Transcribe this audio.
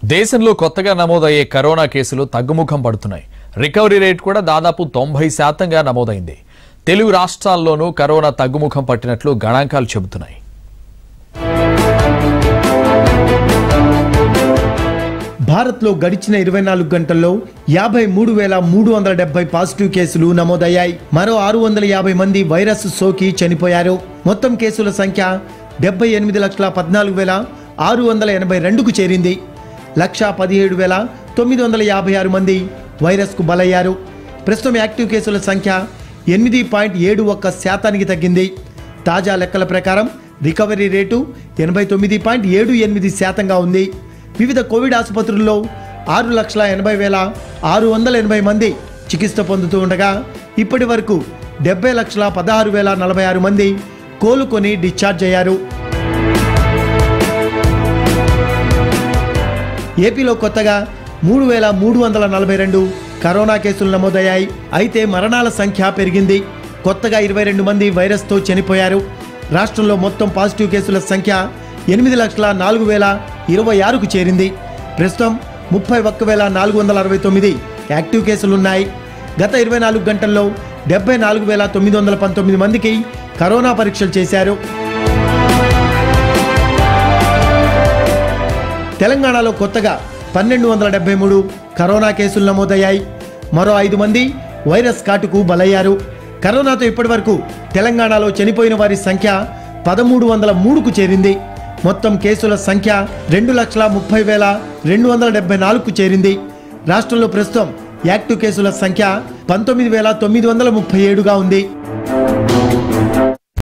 దేశంలో కొత్తగా నమోదయ్యే కరోనా కేసులు తగ్గుముఖం పడుతున్నాయి రికవరీ రేట్ కూడా దాదాపు తొంభై శాతంగా నమోదైంది తెలుగు రాష్ట్రాల్లోనూ కరోనా తగ్గుముఖం పట్టినట్లు గణాంకాలు చెబుతున్నాయి భారత్లో గడిచిన ఇరవై నాలుగు గంటల్లో యాభై మూడు వేల మూడు వందల డెబ్బై పాజిటివ్ కేసులు నమోదయ్యాయి మరో ఆరు వందల యాభై మంది వైరస్ సోకి చనిపోయారు మొత్తం కేసుల సంఖ్య డెబ్బై ఎనిమిది లక్షల పద్నాలుగు వేల ఆరు వందల ఎనభై రెండుకు చేరింది లక్ష పదిహేడు వేల తొమ్మిది వందల యాభై ఆరు మంది వైరస్కు బలయ్యారు ప్రస్తుతం యాక్టివ్ కేసుల సంఖ్య ఎనిమిది పాయింట్ ఏడు ఒక్క శాతానికి తగ్గింది తాజా లెక్కల ప్రకారం రికవరీ రేటు ఎనభై తొమ్మిది పాయింట్ ఏడు ఎనిమిది శాతంగా ఉంది వివిధ కోవిడ్ ఆసుపత్రుల్లో ఆరు లక్షల ఎనభై వేల ఆరు వందల ఎనభై మంది చికిత్స పొందుతూ ఉండగా ఇప్పటి వరకు డెబ్బై లక్షల పదహారు వేల నలభై ఆరు మంది కోలుకొని డిశ్చార్జ్ అయ్యారు ఏపీలో కొత్తగా మూడు వేల మూడు వందల నలభై రెండు కరోనా కేసులు నమోదయ్యాయి అయితే మరణాల సంఖ్య పెరిగింది కొత్తగా ఇరవై రెండు మంది వైరస్తో చనిపోయారు రాష్ట్రంలో మొత్తం పాజిటివ్ కేసుల సంఖ్య ఎనిమిది లక్షల నాలుగు వేల ఇరవై ఆరుకు చేరింది ప్రస్తుతం ముప్పై ఒక్క వేల నాలుగు వందల అరవై తొమ్మిది యాక్టివ్ కేసులున్నాయి గత ఇరవై నాలుగు గంటల్లో డెబ్బై నాలుగు వేల తొమ్మిది వందల పంతొమ్మిది మందికి కరోనా పరీక్షలు చేశారు తెలంగాణలో కొత్తగా పన్నెండు వందల డెబ్బై మూడు కరోనా కేసులు నమోదయ్యాయి మరో ఐదు మంది వైరస్ కాటుకు బలయ్యారు కరోనాతో ఇప్పటివరకు తెలంగాణలో చనిపోయిన వారి సంఖ్య పదమూడు వందల మూడుకు చేరింది మొత్తం కేసుల సంఖ్య రెండు లక్షల ముప్పై వేల రెండు వందల డెబ్బై నాలుగుకు చేరింది రాష్ట్రంలో ప్రస్తుతం యాక్టివ్ కేసుల సంఖ్య పంతొమ్మిది వేల తొమ్మిది వందల ముప్పై ఏడుగా ఉంది